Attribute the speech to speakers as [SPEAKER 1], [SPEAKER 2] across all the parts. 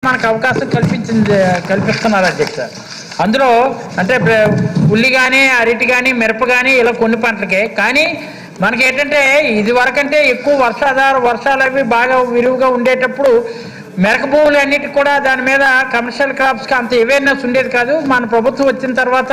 [SPEAKER 1] మనకు అవకాశం కల్పించింది కల్పిస్తున్నారు అధ్యక్ష అందులో అంటే ప్ర- ఉల్లి కానీ అరటి కానీ మిరప కానీ ఇలా కొన్ని పంటలకే కానీ మనకి ఏంటంటే ఇది వరకంటే ఎక్కువ వర్షాధార వర్షాలు అవి బాగా విలువగా ఉండేటప్పుడు మెరక భూములు అన్నిటికి కూడా దాని మీద కమర్షియల్ క్రాప్స్కి అంత అవేర్నెస్ ఉండేది కాదు మన ప్రభుత్వం వచ్చిన తర్వాత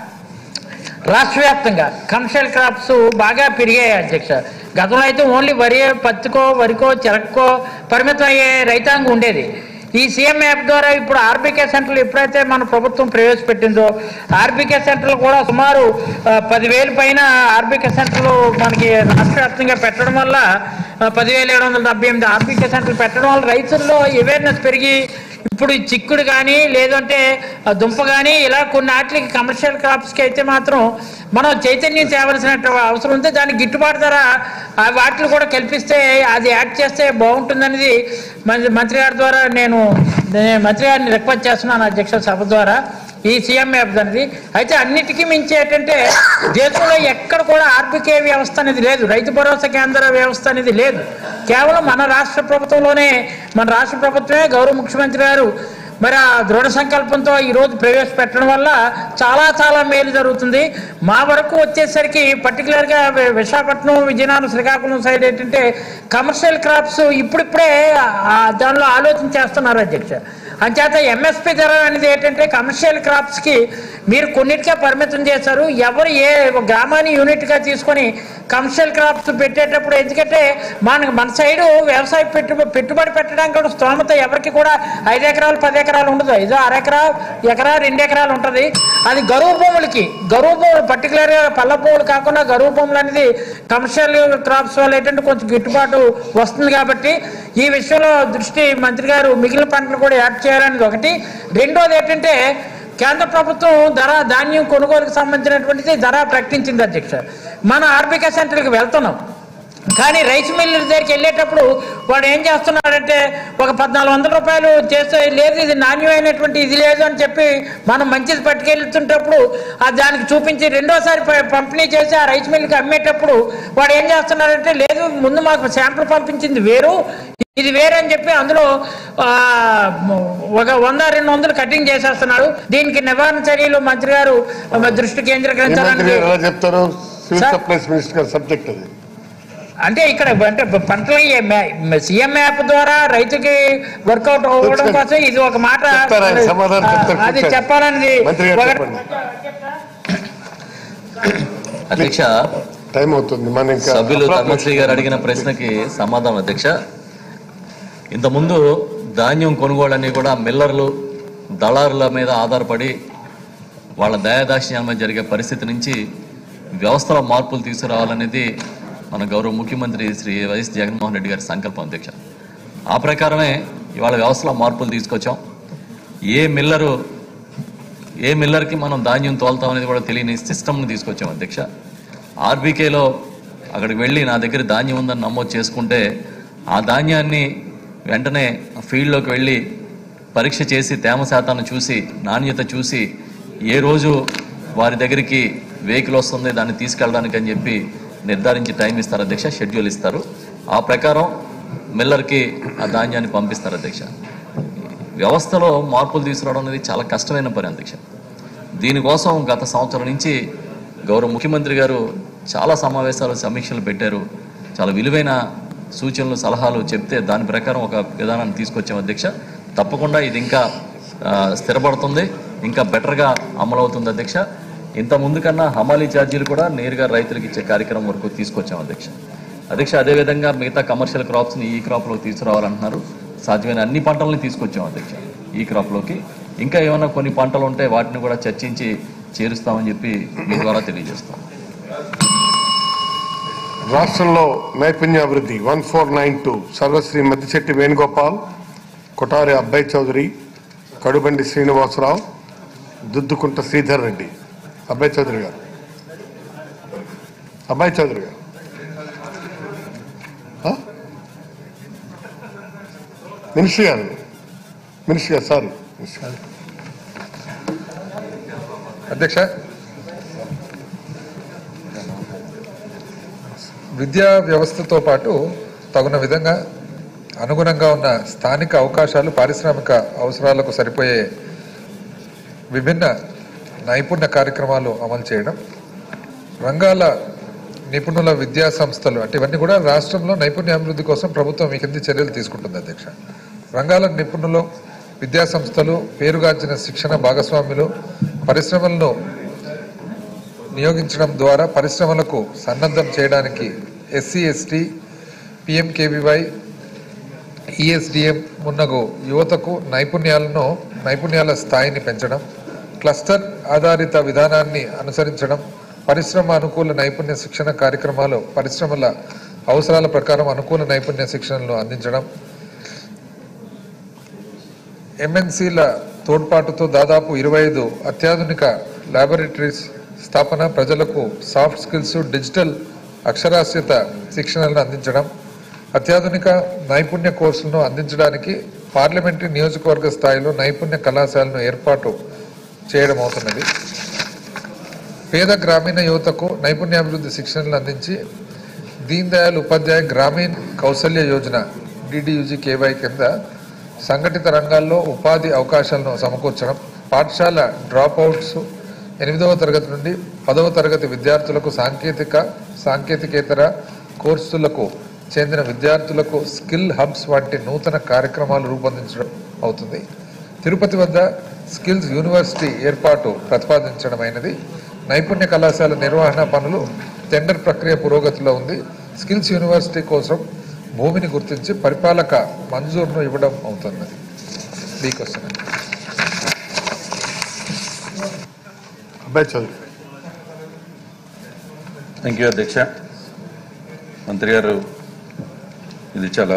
[SPEAKER 1] రాష్ట్ర వ్యాప్తంగా కమర్షియల్ క్రాప్స్ బాగా పెరిగాయి అధ్యక్ష గతంలో అయితే ఓన్లీ వరి పత్తికో వరికో చెరక్కో పరిమితం అయ్యే రైతాంగం ఉండేది ఈ సీఎం యాప్ ద్వారా ఇప్పుడు ఆర్బీకే సెంటర్లు ఎప్పుడైతే మన ప్రభుత్వం ప్రవేశపెట్టిందో ఆర్బీకే సెంటర్లు కూడా సుమారు ఆ, పదివేల పైన ఆర్బీకే సెంటర్లు మనకి రాష్ట్ర వ్యాప్తంగా పెట్టడం వల్ల ఆ, పదివేల ఏడు వందల డెబ్బై ఎనిమిది ఆర్బీకే సెంటర్లు పెట్టడం వల్ల రైతుల్లో అవేర్నెస్ పెరిగి ఇప్పుడు ఈ చిక్కుడు కానీ లేదంటే ఆ దుంప కానీ ఇలా కొన్ని వాటికి కమర్షియల్ క్రాప్స్కి అయితే మాత్రం మనం చైతన్యం తేవలసిన అవసరం ఉంది దానికి గిట్టుబాటు ధర ఆ వాటిని కూడా కల్పిస్తే అది యాడ్ చేస్తే బాగుంటుందనేది మంత్రి మంత్రి గారి ద్వారా నేను నేను మంత్రి గారిని రిక్వెస్ట్ చేస్తున్నాను అధ్యక్ష సభ ద్వారా ఈ సీఎం యాప్ అనేది అయితే అన్నిటికీ మించి ఏంటంటే దేశంలో ఎక్కడ కూడా ఆర్బికే వ్యవస్థ అనేది లేదు రైతు భరోసా కేంద్ర వ్యవస్థ అనేది లేదు కేవలం మన రాష్ట్ర ప్రభుత్వంలోనే మన రాష్ట్ర ప్రభుత్వమే గౌరవ ముఖ్యమంత్రి గారు మరి ఆ దృఢ సంకల్పంతో ఈ రోజు ప్రవేశపెట్టడం వల్ల చాలా చాలా మేలు జరుగుతుంది మా వరకు వచ్చేసరికి పర్టికులర్గా వి- విశాఖపట్నం విజయనగరం శ్రీకాకుళం సైడ్ ఏంటంటే కమర్షియల్ క్రాప్స్ ఇప్పుడిప్పుడే ఆ దానిలో ఆలోచన చేస్తున్నారు అధ్యక్ష అంచేత ఎంఎస్పి ధర అనేది ఏంటంటే కమర్షియల్ క్రాప్స్కి మీరు కొన్నిటికే పరిమితం చేశారు ఎవరు ఏ గ్రామాన్ని యూనిట్గా తీసుకొని కమర్షియల్ క్రాప్స్ పెట్టేటప్పుడు ఎందుకంటే మన మన సైడు వ్యవసాయ పెట్టు పెట్టుబడి పెట్టడానికి కూడా స్తోమత ఎవరికి కూడా ఐదు ఎకరాలు పది ఎకరాలు ఉండదు ఐదు అరెకరా ఎకరా రెండు ఎకరాలు ఉంటుంది అది గరువు భూములకి గరువు భూములు పర్టికులర్గా పల్ల భూములు కాకుండా గరువు భూములు అనేది కమర్షియల్ క్రాప్స్ వల్ల ఏంటంటే కొంచెం గిట్టుబాటు వస్తుంది కాబట్టి ఈ విషయంలో దృష్టి మంత్రి గారు మిగిలిన పంటలు కూడా యాడ్ చేయాలనేది ఒకటి రెండోది ఏంటంటే కేంద్ర ప్రభుత్వం ధర ధాన్యం కొనుగోలుకు సంబంధించినటువంటిది ధర ప్రకటించింది అధ్యక్ష మన ఆర్బిక సెంటర్కి వెళ్తున్నాం కానీ రైస్ మిల్ దగ్గరికి వెళ్ళేటప్పుడు వాడు ఏం చేస్తున్నాడంటే ఒక పద్నాలుగు వందల రూపాయలు చేస్తే లేదు ఇది నాణ్యమైనటువంటి ఇది లేదు అని చెప్పి మనం మంచిది పట్టుకెళ్తుంటప్పుడు ఆ దానికి చూపించి రెండోసారి ప- పంపిణీ చేసి ఆ రైస్ మిల్కి అమ్మేటప్పుడు వాడు ఏం చేస్తున్నాడంటే లేదు ముందు మాకు శాంపుల్ పంపించింది వేరు ఇది వేరే అని చెప్పి అందులో ఆ, ఒక వంద రెండు వందలు కటింగ్ చేసేస్తున్నాడు దీనికి నివారణ చర్యలు మంత్రి గారు ఆ, దృష్టి
[SPEAKER 2] ఏ మంత్రి
[SPEAKER 1] కేంద్రీకరించాలని
[SPEAKER 2] గారు ఎలా చెప్తారు సివిల్
[SPEAKER 1] సార్.
[SPEAKER 2] సప్లైస్ మినిస్టర్ గారి సబ్జెక్ట్ అది
[SPEAKER 1] అంటే ఇక్కడ అంటే పంటల సీఎం యాప్ ద్వారా రైతుకి వర్కౌట్ అవ్వడం కోసం ఇది ఒక మాట
[SPEAKER 2] చెప్తారా? ఆయన సమాధానం చెప్తారు.
[SPEAKER 1] అది
[SPEAKER 2] కూర్చోండి.
[SPEAKER 1] చెప్పాలనేది
[SPEAKER 2] మంత్రి గారు
[SPEAKER 1] ఒక-
[SPEAKER 2] చెప్పండి
[SPEAKER 3] అధ్యక్ష
[SPEAKER 2] టైం అవుతుంది మన ఇంకా
[SPEAKER 3] సభ్యులు ధర్మశ్రీ గారు అడిగిన ప్రశ్నకి సమాధానం అధ్యక్ష ఇంతకుముందు ధాన్యం కొనుగోళ్ళని కూడా మిల్లర్లు దళారుల మీద ఆధారపడి వాళ్ళ దయాదాక్షిణ్యాల మీద జరిగే పరిస్థితి నుంచి వ్యవస్థలో మార్పులు తీసుకురావాలనేది మన గౌరవ ముఖ్యమంత్రి శ్రీ వైఎస్ జగన్మోహన్ రెడ్డి గారి సంకల్పం అధ్యక్ష ఆ ప్రకారమే ఇవాళ వ్యవస్థలో మార్పులు తీసుకొచ్చాం ఏ మిల్లరు ఏ మిల్లర్కి మనం ధాన్యం తోలుతాం అనేది కూడా తెలియని సిస్టమ్ని తీసుకొచ్చాం అధ్యక్ష ఆర్బీకేలో అక్కడికి వెళ్ళి నా దగ్గర ధాన్యం ఉందని నమోదు చేసుకుంటే ఆ ధాన్యాన్ని వెంటనే ఫీల్డ్లోకి వెళ్ళి పరీక్ష చేసి తేమ శాతాన్ని చూసి నాణ్యత చూసి ఏ రోజు వారి దగ్గరికి వెహికల్ వస్తుంది దాన్ని తీసుకెళ్ళడానికి అని చెప్పి నిర్ధారించి టైం ఇస్తారు అధ్యక్ష షెడ్యూల్ ఇస్తారు ఆ ప్రకారం మిల్లర్కి ఆ ధాన్యాన్ని పంపిస్తారు అధ్యక్ష వ్యవస్థలో మార్పులు తీసుకురావడం అనేది చాలా కష్టమైన పని అధ్యక్ష దీనికోసం గత సంవత్సరం నుంచి గౌరవ ముఖ్యమంత్రి గారు చాలా సమావేశాలు సమీక్షలు పెట్టారు చాలా విలువైన సూచనలు సలహాలు చెప్తే దాని ప్రకారం ఒక విధానాన్ని తీసుకొచ్చాం అధ్యక్ష తప్పకుండా ఇది ఇంకా ఆ, స్థిరపడుతుంది ఇంకా బెటర్గా అమలవుతుంది అధ్యక్ష ఇంత ముందు కన్నా హమాలీ ఛార్జీలు కూడా నేరుగా రైతులకు ఇచ్చే కార్యక్రమం వరకు తీసుకొచ్చాం అధ్యక్ష అధ్యక్ష అదేవిధంగా మిగతా కమర్షియల్ క్రాప్స్ని ఈ క్రాప్లోకి తీసుకురావాలంటున్నారు సాధ్యమైన అన్ని పంటలని తీసుకొచ్చాం అధ్యక్ష ఈ క్రాప్లోకి ఇంకా ఏమైనా కొన్ని పంటలు ఉంటే వాటిని కూడా చర్చించి చేరుస్తామని చెప్పి మీ ద్వారా తెలియజేస్తాం
[SPEAKER 2] రాష్ట్రంలో నైపుణ్యాభివృద్ధి వన్ ఫోర్ నైన్ టూ సర్వశ్రీ మద్దిశెట్టి వేణుగోపాల్ కొటారి అబ్బాయి చౌదరి కడుబండి శ్రీనివాసరావు దుద్దుకుంట శ్రీధర్ రెడ్డి అబ్బాయి చౌదరి గారు అబ్బాయి చౌదరి గారు ఆ? మినిస్ట్రీ గారు మినిస్ట్రీ గారు సారీ మినిస్ట్రీ గారు
[SPEAKER 4] అధ్యక్ష విద్యా వ్యవస్థతో పాటు తగిన విధంగా అనుగుణంగా ఉన్న స్థానిక అవకాశాలు పారిశ్రామిక అవసరాలకు సరిపోయే విభిన్న నైపుణ్య కార్యక్రమాలు అమలు చేయడం రంగాల నిపుణుల విద్యా సంస్థలు అంటే ఇవన్నీ కూడా రాష్ట్రంలో నైపుణ్య అభివృద్ధి కోసం ప్రభుత్వం ఈ కింది చర్యలు తీసుకుంటుంది అధ్యక్ష రంగాల నిపుణులు విద్యా సంస్థలు పేరుగాంచిన శిక్షణ భాగస్వాములు పరిశ్రమలను నియోగించడం ద్వారా పరిశ్రమలకు సన్నద్ధం చేయడానికి ఎస్సీ ఎస్టీ పిఎంకేవీవై ఈఎస్డిఎం మున్నగు యువతకు నైపుణ్యాలను నైపుణ్యాల స్థాయిని పెంచడం క్లస్టర్ ఆధారిత విధానాన్ని అనుసరించడం పరిశ్రమ అనుకూల నైపుణ్య శిక్షణ కార్యక్రమాలు పరిశ్రమల అవసరాల ప్రకారం అనుకూల నైపుణ్య శిక్షణలు అందించడం ఎంఎన్సీల తోడ్పాటుతో దాదాపు ఇరవై ఐదు అత్యాధునిక ల్యాబొరేటరీస్ స్థాపన ప్రజలకు సాఫ్ట్ స్కిల్స్ డిజిటల్ అక్షరాస్యత శిక్షణలను అందించడం అత్యాధునిక నైపుణ్య కోర్సులను అందించడానికి పార్లమెంటరీ నియోజకవర్గ స్థాయిలో నైపుణ్య కళాశాలను ఏర్పాటు చేయడం అవుతున్నది పేద గ్రామీణ యువతకు నైపుణ్యాభివృద్ధి శిక్షణలు అందించి దీన్ దయాళ్ ఉపాధ్యాయ గ్రామీణ్ కౌశల్య యోజన డిడియుజి కేవై కింద సంఘటిత రంగాల్లో ఉపాధి అవకాశాలను సమకూర్చడం పాఠశాల డ్రాప్ అవుట్స్ ఎనిమిదవ తరగతి నుండి పదవ తరగతి విద్యార్థులకు సాంకేతిక సాంకేతికేతర కోర్సులకు చెందిన విద్యార్థులకు స్కిల్ హబ్స్ వంటి నూతన కార్యక్రమాలు రూపొందించడం అవుతుంది తిరుపతి వద్ద స్కిల్స్ యూనివర్సిటీ ఏర్పాటు ప్రతిపాదించడమైనది నైపుణ్య కళాశాల నిర్వహణ పనులు టెండర్ ప్రక్రియ పురోగతిలో ఉంది స్కిల్స్ యూనివర్సిటీ కోసం భూమిని గుర్తించి పరిపాలక మంజూరును ఇవ్వడం అవుతున్నది ఈ క్వశ్చన్
[SPEAKER 2] అబ్బాయి చౌదరి
[SPEAKER 5] థ్యాంక్ యూ అధ్యక్ష మంత్రి గారు ఇది చాలా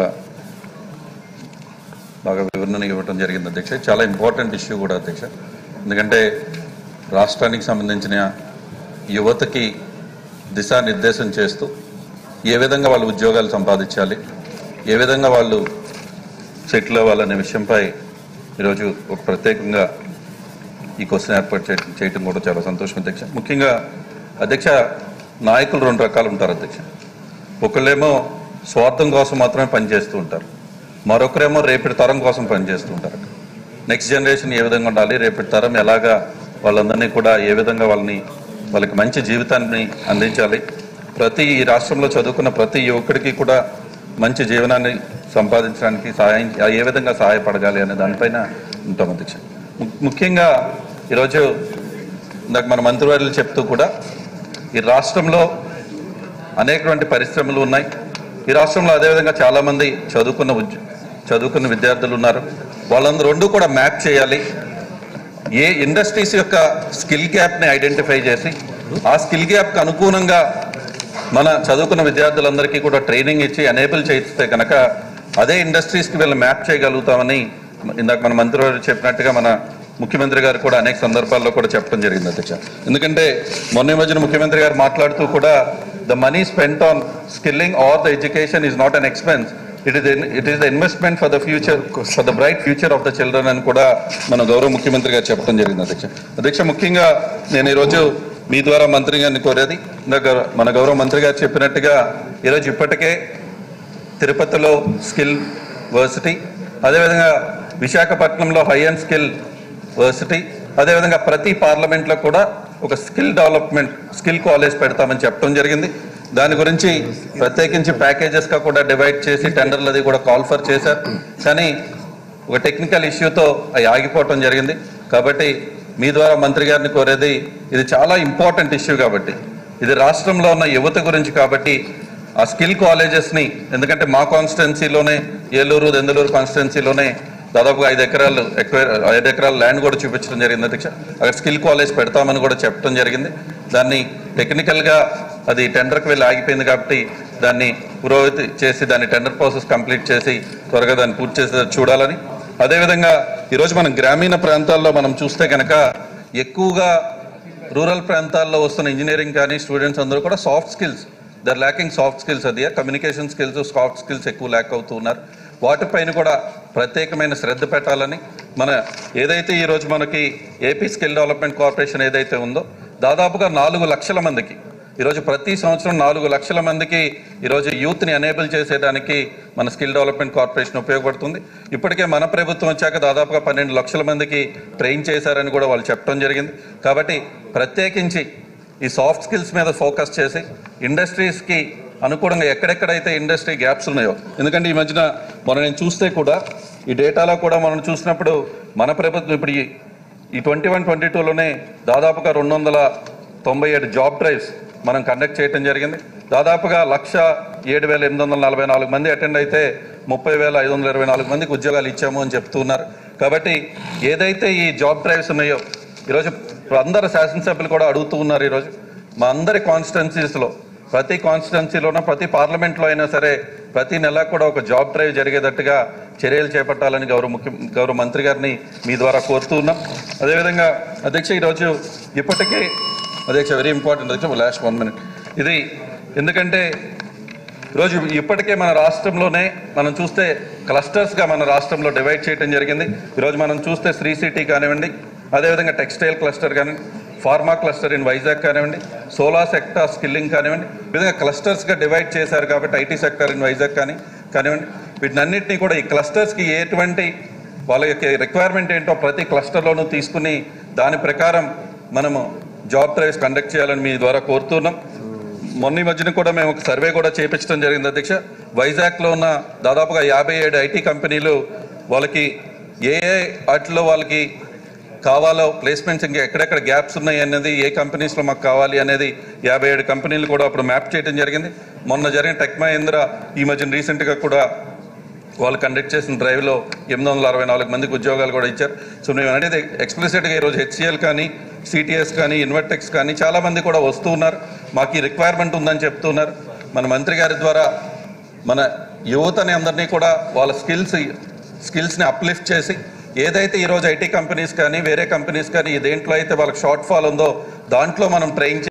[SPEAKER 5] బాగా వివరణ ఇవ్వడం జరిగింది అధ్యక్ష చాలా ఇంపార్టెంట్ ఇష్యూ కూడా అధ్యక్ష ఎందుకంటే రాష్ట్రానికి సంబంధించిన యువతకి దిశానిర్దేశం చేస్తూ ఏ విధంగా వాళ్ళు ఉద్యోగాలు సంపాదించాలి ఏ విధంగా వాళ్ళు సెటిల్ అవ్వాలనే విషయంపై ఈరోజు ఒక ప్రత్యేకంగా ఈ క్వశ్చన్ ఏర్పాటు చేయడం చేయటం కూడా చాలా సంతోషం అధ్యక్ష ముఖ్యంగా అధ్యక్ష నాయకులు రెండు రకాలు ఉంటారు అధ్యక్ష ఒకళ్ళేమో స్వార్థం కోసం మాత్రమే పనిచేస్తూ ఉంటారు మరొకరేమో రేపటి తరం కోసం పనిచేస్తూ ఉంటారు నెక్స్ట్ జనరేషన్ ఏ విధంగా ఉండాలి రేపటి తరం ఎలాగా వాళ్ళందరినీ కూడా ఏ విధంగా వాళ్ళని వాళ్ళకి మంచి జీవితాన్ని అందించాలి ప్రతి ఈ రాష్ట్రంలో చదువుకున్న ప్రతి యువకుడికి కూడా మంచి జీవనాన్ని సంపాదించడానికి సహాయం ఏ విధంగా సహాయపడగాలి అనే దానిపైన ఉంటాం అధ్యక్ష ము- ముఖ్యంగా ఈరోజు ఇందాక మన మంత్రివర్యులు చెప్తూ కూడా ఈ రాష్ట్రంలో అనేకటువంటి పరిశ్రమలు ఉన్నాయి ఈ రాష్ట్రంలో అదేవిధంగా చాలామంది చదువుకున్న ఉద్య చదువుకున్న విద్యార్థులు ఉన్నారు వాళ్ళందరూ రెండు కూడా మ్యాప్ చేయాలి ఏ ఇండస్ట్రీస్ యొక్క స్కిల్ గ్యాప్ని ఐడెంటిఫై చేసి ఆ స్కిల్ గ్యాప్కి అనుగుణంగా మన చదువుకున్న విద్యార్థులందరికీ కూడా ట్రైనింగ్ ఇచ్చి ఎనేబుల్ చేస్తే కనుక అదే ఇండస్ట్రీస్కి వీళ్ళు మ్యాప్ చేయగలుగుతామని ఇందాక మన మంత్రి గారు చెప్పినట్టుగా మన ముఖ్యమంత్రి గారు కూడా అనేక సందర్భాల్లో కూడా చెప్పడం జరిగింది అధ్యక్ష ఎందుకంటే మొన్న ఈ మధ్యన ముఖ్యమంత్రి గారు మాట్లాడుతూ కూడా the money spent on skilling are the education is not an expense it is it is the investment for the future for the bright future of the children అని కూడా మన గౌరవ ముఖ్యమంత్రి గారు చెప్పడం జరిగింది అధ్యక్ష అధ్యక్ష ముఖ్యంగా నేను ఈరోజు మీ ద్వారా మంత్రి గారిని కోరేది ఇందాక మన గౌరవ మంత్రి గారు చెప్పినట్టుగా ఈరోజు ఇప్పటికే తిరుపతిలో స్కిల్ వర్సిటీ అదేవిధంగా విశాఖపట్నంలో హై అండ్ స్కిల్ వర్సిటీ అదేవిధంగా ప్రతి పార్లమెంట్లో కూడా ఒక స్కిల్ డెవలప్మెంట్ స్కిల్ కాలేజ్ పెడతామని చెప్పడం జరిగింది దాని గురించి ప్రత్యేకించి ప్యాకేజెస్గా కూడా డివైడ్ చేసి టెండర్లు అది కూడా కాల్ ఫర్ చేశారు కానీ ఒక టెక్నికల్ ఇష్యూతో అవి ఆగిపోవటం జరిగింది కాబట్టి మీ ద్వారా మంత్రి గారిని కోరేది ఇది చాలా ఇంపార్టెంట్ ఇష్యూ కాబట్టి ఇది రాష్ట్రంలో ఉన్న యువత గురించి కాబట్టి ఆ స్కిల్ కాలేజెస్ని ఎందుకంటే మా కాన్స్టిట్యున్సీలోనే ఏలూరు దెందులూరు కాన్స్టిట్యున్సీలోనే దాదాపుగా ఐదు ఎకరాలు ఎక్కువ ఐదు ఎకరాల ల్యాండ్ కూడా చూపించడం జరిగింది అధ్యక్ష అక్కడ స్కిల్ కాలేజ్ పెడతామని కూడా చెప్పడం జరిగింది దాన్ని టెక్నికల్గా అది టెండర్కి వెళ్ళి ఆగిపోయింది కాబట్టి దాన్ని పురోగతి చేసి దాన్ని టెండర్ ప్రాసెస్ కంప్లీట్ చేసి త్వరగా దాన్ని పూర్తి చేసి చూడాలని అదేవిధంగా ఈరోజు మనం గ్రామీణ ప్రాంతాల్లో మనం చూస్తే కనుక ఎక్కువగా రూరల్ ప్రాంతాల్లో వస్తున్న ఇంజనీరింగ్ కానీ స్టూడెంట్స్ అందరూ కూడా soft skills they're lacking soft skills అది కమ్యూనికేషన్ స్కిల్స్ సాఫ్ట్ స్కిల్స్ ఎక్కువ ల్యాక్ అవుతూ ఉన్నారు వాటిపైన కూడా ప్రత్యేకమైన శ్రద్ధ పెట్టాలని మన ఏదైతే ఈరోజు మనకి ఏపీ స్కిల్ డెవలప్మెంట్ కార్పొరేషన్ ఏదైతే ఉందో దాదాపుగా నాలుగు లక్షల మందికి ఈరోజు ప్రతి సంవత్సరం నాలుగు లక్షల మందికి ఈరోజు యూత్ని ఎనేబుల్ చేసేదానికి మన స్కిల్ డెవలప్మెంట్ కార్పొరేషన్ ఉపయోగపడుతుంది ఇప్పటికే మన ప్రభుత్వం వచ్చాక దాదాపుగా పన్నెండు లక్షల మందికి ట్రైన్ చేశారని కూడా వాళ్ళు చెప్పడం జరిగింది కాబట్టి ప్రత్యేకించి ఈ సాఫ్ట్ స్కిల్స్ మీద ఫోకస్ చేసి ఇండస్ట్రీస్కి అనుకూలంగా ఎక్కడెక్కడైతే ఇండస్ట్రీ గ్యాప్స్ ఉన్నాయో ఎందుకంటే ఈ మధ్యన మనం నేను చూస్తే కూడా ఈ డేటాలో కూడా మనం చూసినప్పుడు మన ప్రభుత్వం ఇప్పుడు ఈ ఈ ట్వంటీ వన్ ట్వంటీ టూలోనే దాదాపుగా రెండు వందల తొంభై ఏడు జాబ్ డ్రైవ్స్ మనం కండక్ట్ చేయడం జరిగింది దాదాపుగా లక్ష ఏడు వేల ఎనిమిది వందల నలభై నాలుగు మంది అటెండ్ అయితే ముప్పై వేల ఐదు వందల ఇరవై నాలుగు మందికి ఉద్యోగాలు ఇచ్చాము అని చెప్తున్నారు కాబట్టి ఏదైతే ఈ జాబ్ డ్రైవ్స్ ఉన్నాయో ఈరోజు అందరు శాసనసభ్యులు కూడా అడుగుతూ ఉన్నారు ఈరోజు మా అందరి కాన్స్టిట్యున్సీస్లో ప్రతి కాన్స్టిట్యున్సీలోనూ ప్రతి పార్లమెంట్లో అయినా సరే ప్రతి నెల కూడా ఒక జాబ్ డ్రైవ్ జరిగేటట్టుగా చర్యలు చేపట్టాలని గౌరవ ముఖ్య గౌరవ మంత్రి గారిని మీ ద్వారా కోరుతూ ఉన్నాం అదేవిధంగా అధ్యక్ష ఈరోజు ఇప్పటికే అధ్యక్ష వెరీ ఇంపార్టెంట్ అధ్యక్ష లాస్ట్ వన్ మినిట్ ఇది ఎందుకంటే ఈరోజు ఇప్పటికే మన రాష్ట్రంలోనే మనం చూస్తే క్లస్టర్స్గా మన రాష్ట్రంలో డివైడ్ చేయడం జరిగింది ఈరోజు మనం చూస్తే శ్రీ సిటీ కానివ్వండి అదేవిధంగా టెక్స్టైల్ క్లస్టర్ కానివ్వండి ఫార్మా క్లస్టర్ ఇన్ వైజాగ్ కానివ్వండి సోలార్ సెక్టర్ స్కిల్లింగ్ కానివ్వండి ఈ విధంగా క్లస్టర్స్గా డివైడ్ చేశారు కాబట్టి ఐటీ సెక్టర్ ఇన్ వైజాగ్ కానీ కానివ్వండి వీటినన్నింటినీ కూడా ఈ క్లస్టర్స్కి ఎటువంటి వాళ్ళ యొక్క రిక్వైర్మెంట్ ఏంటో ప్రతి క్లస్టర్లోనూ తీసుకుని దాని ప్రకారం మనము జాబ్ డ్రైవ్స్ కండక్ట్ చేయాలని మీ ద్వారా కోరుతున్నాం మొన్న ఈ మధ్యన కూడా మేము ఒక సర్వే కూడా చేయించడం జరిగింది అధ్యక్ష వైజాగ్లో ఉన్న దాదాపుగా యాభై ఏడు ఐటీ కంపెనీలు వాళ్ళకి ఏ ఏ వాటిలో వాళ్ళకి కావాలో ప్లేస్మెంట్స్ ఇంకా ఎక్కడెక్కడ గ్యాప్స్ ఉన్నాయి అనేది ఏ కంపెనీస్లో మాకు కావాలి అనేది యాభై ఏడు కంపెనీలు కూడా అప్పుడు మ్యాప్ చేయడం జరిగింది మొన్న జరిగిన టెక్ మహేంద్ర ఈ మధ్యన రీసెంట్గా కూడా వాళ్ళు కండక్ట్ చేసిన డ్రైవ్లో ఎనిమిది వందల అరవై నాలుగు మందికి ఉద్యోగాలు కూడా ఇచ్చారు సో మేము అనేది ఎక్స్ప్లిసిట్గా ఈరోజు హెచ్సిఎల్ కానీ సిటిఎస్ కానీ ఇన్వర్టెక్స్ కానీ చాలామంది కూడా వస్తూ ఉన్నారు మాకు ఈ రిక్వైర్మెంట్ ఉందని చెప్తున్నారు మన మంత్రి గారి ద్వారా మన యువతని అందరినీ కూడా వాళ్ళ స్కిల్స్ స్కిల్స్ని అప్లిఫ్ట్ చేసి ఏదైతే ఈరోజు ఐటీ కంపెనీస్ కానీ వేరే కంపెనీస్ కానీ దేంట్లో అయితే వాళ్ళకి షార్ట్ ఫాల్ ఉందో దాంట్లో మనం ట్రైన్